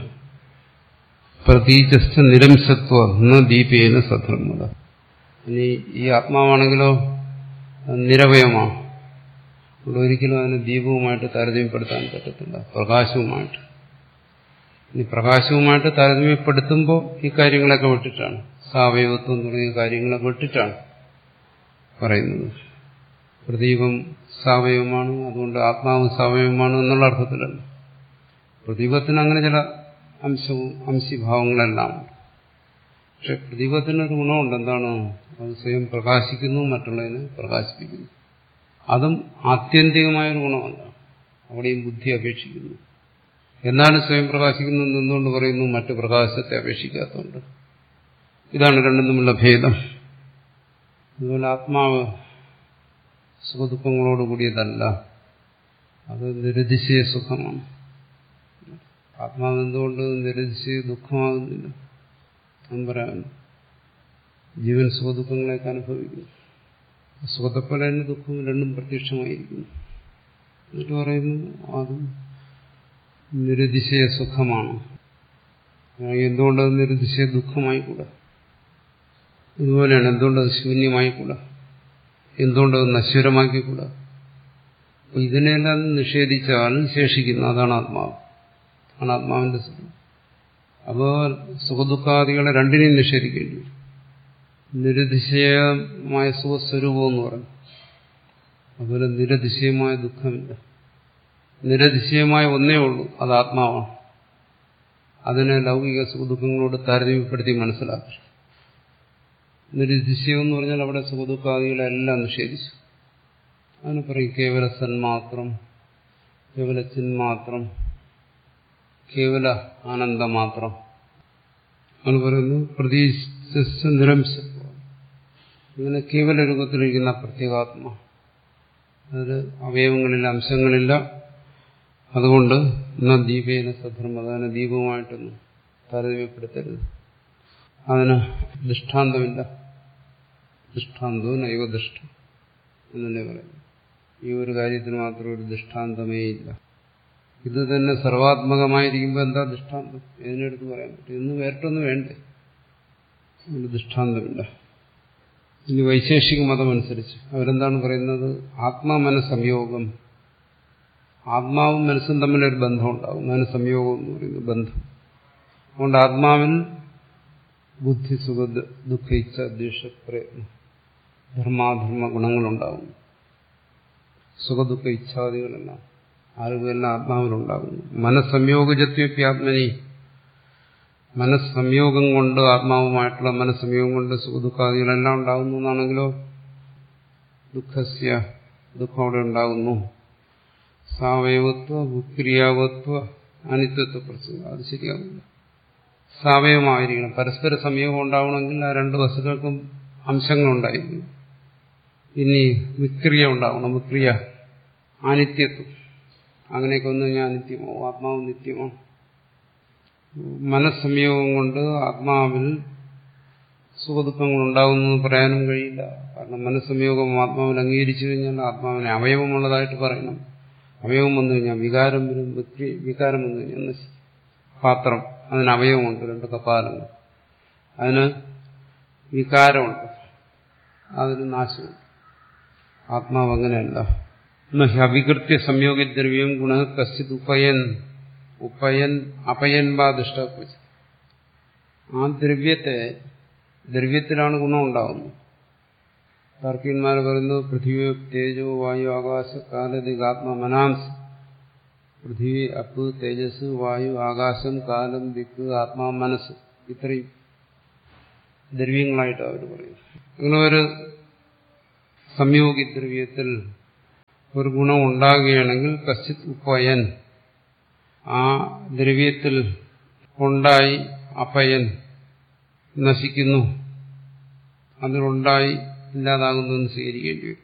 Speaker 2: പ്രതീജസ്ഥ നിരംശത്വ എന്ന ദീപേന സധർമ്മത ഇനി ഈ ആത്മാവാണെങ്കിലോ നിരവയമാണ് അതുകൊണ്ട് ഒരിക്കലും അതിന് ദീപവുമായിട്ട് താരതമ്യപ്പെടുത്താൻ പറ്റത്തില്ല പ്രകാശവുമായിട്ട് ഇനി പ്രകാശവുമായിട്ട് താരതമ്യപ്പെടുത്തുമ്പോൾ ഈ കാര്യങ്ങളൊക്കെ വിട്ടിട്ടാണ് സാവയവത്വം തുടങ്ങിയ കാര്യങ്ങളെ വിട്ടിട്ടാണ് പറയുന്നത് പ്രദീപം സാവയവമാണ് അതുകൊണ്ട് ആത്മാവ് സാവയവമാണ് എന്നുള്ള അർത്ഥത്തിലല്ല പ്രദീപത്തിന് അങ്ങനെ ചില അംശവും അംശീഭാവങ്ങളെല്ലാം ഉണ്ട് പക്ഷെ പ്രദീപത്തിനൊരു ഗുണമുണ്ട് എന്താണ് അത് സ്വയം പ്രകാശിക്കുന്നു മറ്റുള്ളതിനെ പ്രകാശിപ്പിക്കുന്നു അതും ആത്യന്തികമായൊരു ഗുണമല്ല അവിടെയും ബുദ്ധി അപേക്ഷിക്കുന്നു എന്നാലും സ്വയം പ്രകാശിക്കുന്നു എന്തുകൊണ്ട് പറയുന്നു മറ്റു പ്രകാശത്തെ അപേക്ഷിക്കാത്തതുകൊണ്ട് ഇതാണ് രണ്ടും തമ്മിലുള്ള ഭേദം അതുപോലെ ആത്മാവ് സുഖദുഃഖങ്ങളോട് കൂടിയതല്ല അത് നിരതിശയ സുഖമാണ് ആത്മാവ് എന്തുകൊണ്ട് നിരതിശയ ദുഃഖമാകുന്നില്ല ഞാൻ പറയാൻ ജീവൻ സുഖദുഃഖങ്ങളെയൊക്കെ അനുഭവിക്കുന്നു സുഖത്തെപ്പോലെ തന്നെ ദുഃഖവും രണ്ടും പ്രത്യക്ഷമായിരിക്കുന്നു എന്നിട്ട് പറയുന്നു അത് നിരതിശയ സുഖമാണ് എന്തുകൊണ്ടത് നിരതിശയ ദുഃഖമായിക്കൂടാ ഇതുപോലെയാണ് എന്തുകൊണ്ടത് ശൂന്യമായിക്കൂടാ എന്തുകൊണ്ടത് നശ്വരമാക്കിക്കൂടാ അപ്പൊ ഇതിനെല്ലാം നിഷേധിച്ചാൽ ശേഷിക്കുന്നു അതാണ് ആത്മാവ് ആണ് ആത്മാവിന്റെ സുഖം അപ്പോൾ സുഖദുഃഖാദികളെ രണ്ടിനെയും നിഷേധിക്കേണ്ടി വരും നിരതിശയമായ സുഖസ്വരൂപം എന്ന് പറഞ്ഞു അതുപോലെ നിരതിശയമായ ദുഃഖമില്ല നിരതിശയമായ ഒന്നേ ഉള്ളൂ അത് ആത്മാവാണ് അതിനെ ലൗകിക സുഖദുഃഖങ്ങളോട് താരതമ്യപ്പെടുത്തി മനസ്സിലാക്കി നിരതിശയം എന്ന് പറഞ്ഞാൽ അവിടെ സുഖദുഃഖാദികളെല്ലാം നിഷേധിച്ചു അതിന് പറയും കേവല സന്മാത്രം കേവല ചിന്മാത്രം കേവല ആനന്ദമാത്രം എന്ന് പറയുന്നു പ്രതീക്ഷ നിരംശത്വം ഇങ്ങനെ കേവല രൂപത്തിലിരിക്കുന്ന പ്രത്യേകാത്മ അതിൽ അവയവങ്ങളില്ല അംശങ്ങളില്ല അതുകൊണ്ട് ഇന്ന ദീപേന സധർമ്മ അതിനെ ദീപവുമായിട്ടൊന്നും താരതമ്യപ്പെടുത്തരുത് അതിന് ദൃഷ്ടാന്തമില്ല ദൃഷ്ടാന്തവും നൈവദൃഷ്ടം എന്നല്ലേ പറയുന്നു ഈ ഒരു കാര്യത്തിന് മാത്രം ഒരു ദൃഷ്ടാന്തമേ ഇല്ല ഇത് തന്നെ സർവാത്മകമായിരിക്കുമ്പോൾ എന്താ ദൃഷ്ടാന്തം ഇതിനെടുത്ത് പറയാൻ പറ്റും ഇന്ന് വേറിട്ടൊന്നും വേണ്ടേ ഒരു ദൃഷ്ടാന്തമില്ല ഇനി വൈശേഷിക മതമനുസരിച്ച് അവരെന്താണ് പറയുന്നത് ആത്മാമനസംയോഗം ആത്മാവും മനസ്സും തമ്മിലൊരു ബന്ധം ഉണ്ടാവും മനസ്സംയോഗം എന്ന് പറയുന്നത് ബന്ധം അതുകൊണ്ട് ആത്മാവിൽ ബുദ്ധി സുഖ ദുഃഖ ഇച്ഛ ദ്വേഷ പ്രയത്നം ധർമാധർമ്മ ഗുണങ്ങളുണ്ടാകും സുഖദുഃഖ ഇച്ഛാദികളെല്ലാം അറിവെല്ലാം ആത്മാവിലുണ്ടാകുന്നു മനസ്സംയോഗജത്വപ്യാത്മനി മനസ്സംയോഗം കൊണ്ട് ആത്മാവുമായിട്ടുള്ള മനസ്സംയോഗം കൊണ്ട് സുഖദുഃഖാദികളെല്ലാം ഉണ്ടാകുന്നു എന്നാണെങ്കിലോ ദുഃഖസ്യ ദുഃഖം അവിടെ ഉണ്ടാകുന്നു സാവയവത്വ വിക്രിയാവത്വ അനിത്വത്വ പ്രശ്നം അത് ശരിയാവില്ല സാവയവമായിരിക്കണം പരസ്പര സംയോഗം ഉണ്ടാവണമെങ്കിൽ ആ രണ്ട് വസ്തുക്കൾക്കും അംശങ്ങളുണ്ടായിരിക്കും ഇനി വിക്രിയ ഉണ്ടാവണം വിക്രിയ അനിത്യത്വം അങ്ങനെയൊക്കെ വന്നു കഴിഞ്ഞാൽ അനിത്യമാവും ആത്മാവ് നിത്യമാണ് മനസ്സംയോഗം കൊണ്ട് ആത്മാവിൽ സുഖദുഃഖങ്ങൾ ഉണ്ടാകുന്നു പറയാനും കഴിയില്ല കാരണം മനസ്സംയോഗം ആത്മാവിൽ അംഗീകരിച്ചു കഴിഞ്ഞാൽ ആത്മാവിനെ അവയവമുള്ളതായിട്ട് പറയണം അവയവം വന്നു കഴിഞ്ഞാൽ വികാരം വരും വിക്രി വികാരം വന്നു കഴിഞ്ഞാൽ നശിക്കും പാത്രം അതിന് അവയവമുണ്ട് രണ്ട് കപാലങ്ങൾ അതിന് വികാരമുണ്ട് അതിന് നാശമുണ്ട് ആത്മാവ് അങ്ങനെയല്ല അവികൃത്യ സംയോഗദ്രവ്യം ഗുണ കശ്ചിത് ഉപയൻ ഉപയൻ അപയൻ വാ ദുഷ്ട ആ ദ്രവ്യത്തെ ദ്രവ്യത്തിലാണ് ഗുണം ഉണ്ടാകുന്നത് താർക്കികന്മാർ പറയുന്നത് പൃഥ്വി തേജോ വായു ആകാശ കാലദിഗാത്മ മനാംസ് പൃഥ്വി അപ്പ് തേജസ് വായു ആകാശം കാലം ദിക്ക് ആത്മാ മനസ്സ് ഇത്രയും ദ്രവ്യങ്ങളായിട്ട് അവർ പറയുന്നു അങ്ങനെ ഒരു സംയോഗി ദ്രവ്യത്തിൽ ഒരു ഗുണം ഉണ്ടാകുകയാണെങ്കിൽ കശ്ചിത് ഉപയൻ ആ ദ്രവ്യത്തിൽ ഉണ്ടായി അപയൻ നശിക്കുന്നു അതിലുണ്ടായി ഇല്ലാതാകുന്നു എന്ന് സ്വീകരിക്കേണ്ടി വരും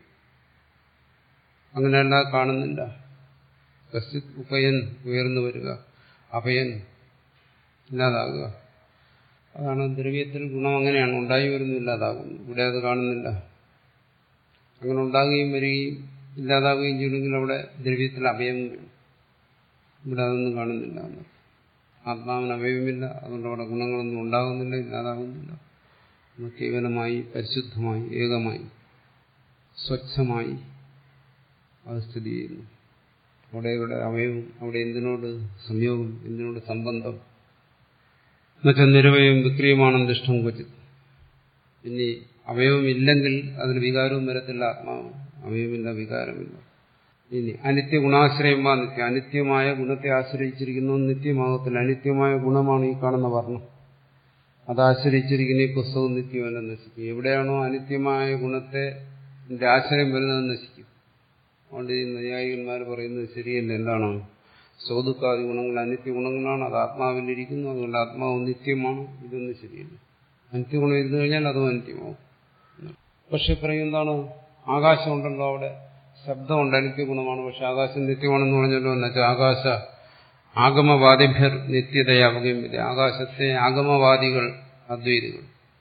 Speaker 2: അങ്ങനെയല്ല കാണുന്നില്ല കശ്ചിത് ഉപയൻ ഉയർന്നു വരിക അപയൻ ഇല്ലാതാകുക അതാണ് ദ്രവ്യത്തിൽ ഗുണം അങ്ങനെയാണ് ഉണ്ടായി വരുന്നു ഇല്ലാതാകുന്നു ഇവിടെ അത് കാണുന്നില്ല അങ്ങനെ ഉണ്ടാകുകയും വരികയും ഇല്ലാതാവുകയും ചെയ്യണമെങ്കിൽ അവിടെ ദ്രവ്യത്തിൽ അഭയം വേണം ഇവിടെ അതൊന്നും കാണുന്നില്ല ആത്മാവിന് അവയവമില്ല അതുകൊണ്ട് അവിടെ ഗുണങ്ങളൊന്നും ഉണ്ടാകുന്നില്ല ഇല്ലാതാകുന്നില്ല കേവലമായി പരിശുദ്ധമായി ഏകമായി സ്വച്ഛമായി അത് സ്ഥിതി ചെയ്യുന്നു അവിടെ ഇവിടെ അവയവം അവിടെ എന്തിനോട് സംയോഗം എന്തിനോട് സംബന്ധം എന്നുവെച്ചാൽ നിരവയവും വിക്രിയമാണെന്ന് ഇഷ്ടം കൊച്ചിത് ഇനി അവയവമില്ലെങ്കിൽ അതിന് വികാരവും വരത്തില്ല ആത്മാവ് അവയവമില്ല വികാരമില്ല ഇനി അനിത്യ ഗുണാശ്രയം വാ നിത്യം അനിത്യമായ ഗുണത്തെ ആശ്രയിച്ചിരിക്കുന്നു നിത്യമാകത്തില്ല അനിത്യമായ ഗുണമാണ് ഈ കാണുന്ന വർണ്ണം അതാശ്രയിച്ചിരിക്കുന്ന ഈ പുസ്തകം നിത്യമല്ല നശിക്കും എവിടെയാണോ അനിത്യമായ ഗുണത്തെ ആശ്രയം വരുന്നത് നശിക്കും അതുകൊണ്ട് ഈ നൈയായികന്മാർ പറയുന്നത് ശരിയല്ല എന്താണ് സ്വതുക്കാതി ഗുണങ്ങൾ അനിത്യ ഗുണങ്ങളാണ് അത് ആത്മാവിലിരിക്കുന്നു അതുകൊണ്ട് ആത്മാവ് നിത്യമാണ് ഇതൊന്നും ശരിയല്ല അനിത്യഗുണം ഇരുന്നു കഴിഞ്ഞാൽ അതും അനിത്യമാവും പക്ഷെ പറയും എന്താണ് ആകാശമുണ്ടല്ലോ അവിടെ ശബ്ദമുണ്ട് അനിത്യഗുണമാണ് പക്ഷെ ആകാശം നിത്യമാണെന്ന് പറഞ്ഞല്ലോ എന്നുവെച്ചാൽ ആകാശ ആഗമവാദിഭ്യർ നിത്യതയാവുകയും ഇല്ല ആകാശത്തെ ആഗമവാദികൾ അദ്വൈതികൾ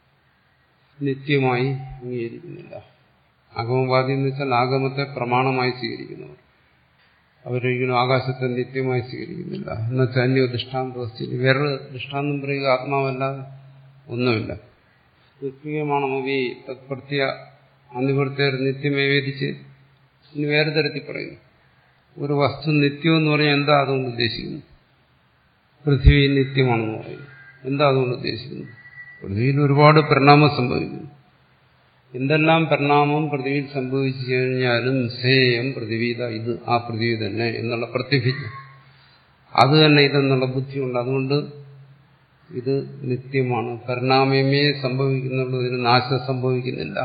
Speaker 2: നിത്യമായി അംഗീകരിക്കുന്നില്ല ആഗമവാദി എന്ന് വെച്ചാൽ ആഗമത്തെ പ്രമാണമായി സ്വീകരിക്കുന്നവർ അവരൊരിക്കലും ആകാശത്തെ നിത്യമായി സ്വീകരിക്കുന്നില്ല എന്നുവെച്ചാൽ അന്യ ദൃഷ്ടാന്ത വേറൊരു ദൃഷ്ടാന്തം പറയുക ആത്മാവല്ലാതെ ഒന്നുമില്ല നിത്യമാണ് മവി തത്പ്രത്യ അനിവൃത്തിയർ നിത്യമേവേദിച്ച് ഇനി വേറെ തരത്തിൽ പറയുന്നു ഒരു വസ്തു നിത്യം എന്ന് പറഞ്ഞാൽ എന്താ അതുകൊണ്ട് ഉദ്ദേശിക്കുന്നു പൃഥ്വി നിത്യമാണെന്ന് പറയുന്നു എന്താ അതുകൊണ്ട് ഉദ്ദേശിക്കുന്നു പൃഥ്വിയിൽ ഒരുപാട് പരിണാമം സംഭവിക്കുന്നു എന്തെല്ലാം പരിണാമം പൃഥ്വിയിൽ സംഭവിച്ചു കഴിഞ്ഞാലും സേയം പൃഥ്വീത ഇത് ആ പൃഥ്വി തന്നെ എന്നുള്ള പ്രത്യഭിജ്ഞ അത് തന്നെ ഇതെന്നുള്ള ബുദ്ധിയുണ്ട് അതുകൊണ്ട് ഇത് നിത്യമാണ് പരിണാമമേ സംഭവിക്കുന്നുള്ളൂ ഇതിന് നാശം സംഭവിക്കുന്നില്ല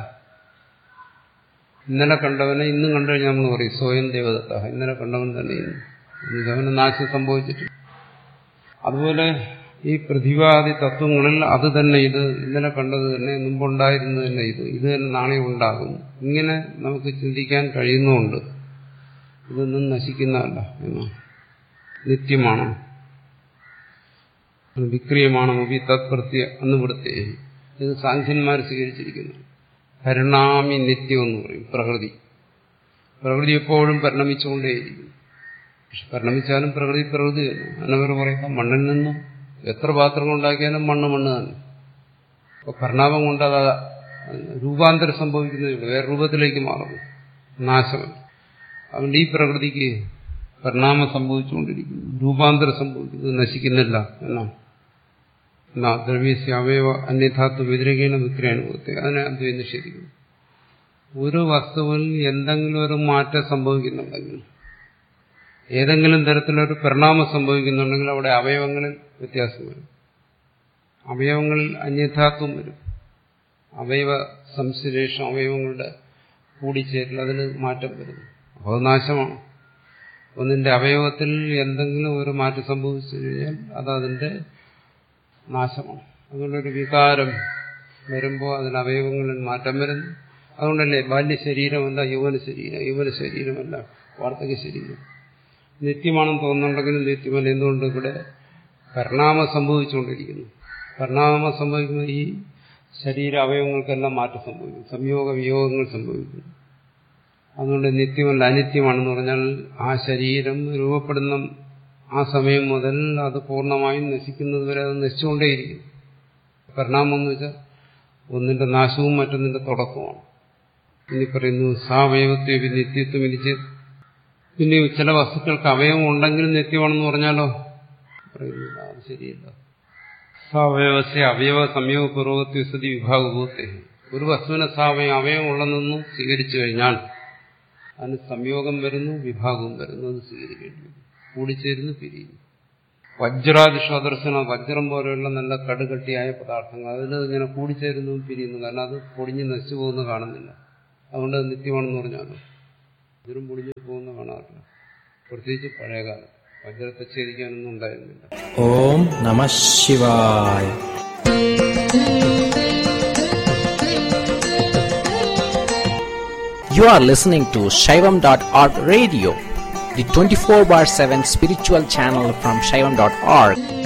Speaker 2: ഇന്നലെ കണ്ടവനെ ഇന്നും കണ്ടു കഴിഞ്ഞാൽ നമ്മൾ പറയും സ്വയം ദേവദത്ത ഇന്നലെ കണ്ടവൻ തന്നെ ഇന്ന് അവന് നാശം സംഭവിച്ചിട്ടില്ല അതുപോലെ ഈ പ്രതിഭാദി തത്വങ്ങളിൽ അത് തന്നെ ഇത് ഇന്നലെ കണ്ടത് തന്നെ മുമ്പുണ്ടായിരുന്നത് തന്നെ ഇത് ഇത് തന്നെ നാളെ ഉണ്ടാകും ഇങ്ങനെ നമുക്ക് ചിന്തിക്കാൻ കഴിയുന്നുണ്ട് ഇതൊന്നും നശിക്കുന്നതല്ല എന്നാണ് നിത്യമാണ് വിക്രിയമാണ് മുബി തത്പ്രത്യ എന്ന് ഇവിടുത്തെ ഇത് സാഖ്യന്മാർ സ്വീകരിച്ചിരിക്കുന്നു പരിണാമി നിത്യം എന്ന് പറയും പ്രകൃതി പ്രകൃതി എപ്പോഴും പരിണമിച്ചുകൊണ്ടേയിരിക്കും പക്ഷെ പരിണമിച്ചാലും പ്രകൃതി പ്രകൃതി തന്നെ അനവർ പറയുമ്പോൾ മണ്ണിൽ നിന്നും എത്ര പാത്രങ്ങൾ ഉണ്ടാക്കിയാലും മണ്ണ് മണ്ണ് തന്നെ അപ്പൊ പരിണാമം കൊണ്ട് അത് രൂപാന്തരം സംഭവിക്കുന്നതേ ഉള്ളൂ വേറെ രൂപത്തിലേക്ക് മാറുന്നു നാശമല്ല അതുകൊണ്ട് ഈ പ്രകൃതിക്ക് പരിണാമം സംഭവിച്ചുകൊണ്ടിരിക്കുന്നു രൂപാന്തരം സംഭവിക്കുന്നത് നശിക്കുന്നില്ല എന്നാണ് എന്നാ ദ്രവ്യസ്യ അവയവ അന്യഥാത്വ വ്യതിരകീണ വിക്രയാനുഭവത്തെ അതിനെ അദ്വൈതം നിഷേധിക്കുന്നു ഒരു വസ്തുവിൽ എന്തെങ്കിലും ഒരു മാറ്റം സംഭവിക്കുന്നുണ്ടെങ്കിൽ ഏതെങ്കിലും തരത്തിലൊരു പരിണാമം സംഭവിക്കുന്നുണ്ടെങ്കിൽ അവിടെ അവയവങ്ങളിൽ വ്യത്യാസം വരും അവയവങ്ങളിൽ അന്യഥാത്വം വരും അവയവ സംശ്ലേഷം അവയവങ്ങളുടെ കൂടിച്ചേരൽ അതിന് മാറ്റം വരുന്നു അപ്പോൾ അത് നാശമാണ് ഒന്നിന്റെ അവയവത്തിൽ എന്തെങ്കിലും ഒരു മാറ്റം സംഭവിച്ചു കഴിഞ്ഞാൽ അത് അതിന്റെ നാശമാണ് അതുകൊണ്ടൊരു വികാരം വരുമ്പോൾ അതിന് അവയവങ്ങളിൽ മാറ്റം വരുന്നു അതുകൊണ്ടല്ലേ ബാല്യ ശരീരമല്ല യൗവന ശരീരം യൗവന ശരീരമല്ല വാർദ്ധക്യ ശരീരം നിത്യമാണെന്ന് തോന്നുന്നുണ്ടെങ്കിലും നിത്യമല്ല എന്തുകൊണ്ട് ഇവിടെ പരിണാമം സംഭവിച്ചുകൊണ്ടിരിക്കുന്നു പരിണാമം സംഭവിക്കുന്ന ഈ ശരീര അവയവങ്ങൾക്കെല്ലാം മാറ്റം സംഭവിക്കും സംയോഗ വിയോഗങ്ങൾ സംഭവിക്കുന്നു അതുകൊണ്ട് നിത്യമല്ല അനിത്യമാണെന്ന് പറഞ്ഞാൽ ആ ശരീരം രൂപപ്പെടുന്ന ആ സമയം മുതൽ അത് പൂർണ്ണമായും നശിക്കുന്നത് വരെ അത് നശിച്ചുകൊണ്ടേയിരിക്കും പരിണാമം എന്ന് വെച്ചാൽ ഒന്നിന്റെ നാശവും മറ്റൊന്നിന്റെ തുടക്കമാണ് ഇനി പറയുന്നു സാവയവത്വ നിത്യത്വം ഇരിച്ച് പിന്നെ ചില വസ്തുക്കൾക്ക് അവയവം ഉണ്ടെങ്കിലും നിത്യമാണെന്ന് പറഞ്ഞാലോ പറയുന്നില്ല അത് ശരിയല്ല സാവയവസ്യ അവയവ സംയോഗ പൂർവത്വ സ്ഥിതി വിഭാഗഭൂത്തെ ഒരു വസ്തുവിനെ സാവയം അവയവം ഉള്ളതെന്ന് സ്വീകരിച്ചു കഴിഞ്ഞാൽ അതിന് സംയോഗം വരുന്നു വിഭാഗവും വരുന്നു അത് സ്വീകരിക്കേണ്ടി വരും കൂടിച്ചേരുന്നു പിരിയുന്നു വജ്രാദിഷോദർശന വജ്രം പോലെയുള്ള നല്ല കടുകട്ടിയായ പദാർത്ഥങ്ങൾ അതിൽ ഇങ്ങനെ കൂടിച്ചേരുന്നു പിരിയുന്നു കാരണം അത് പൊടിഞ്ഞ് നശിച്ചു പോകുന്ന കാണുന്നില്ല അതുകൊണ്ട് അത് നിത്യമാണെന്ന് പറഞ്ഞാലോ വജ്രം പൊടിഞ്ഞു പോകുന്ന കാണാറില്ല പ്രത്യേകിച്ച് പഴയകാലം വജ്രത്തെ ഛേദിക്കാനൊന്നും ഉണ്ടായിരുന്നില്ല
Speaker 3: ഓം നമ ശിവായ You are listening to Shaivam.org radio, the 24 bar 7 spiritual channel from Shaivam.org.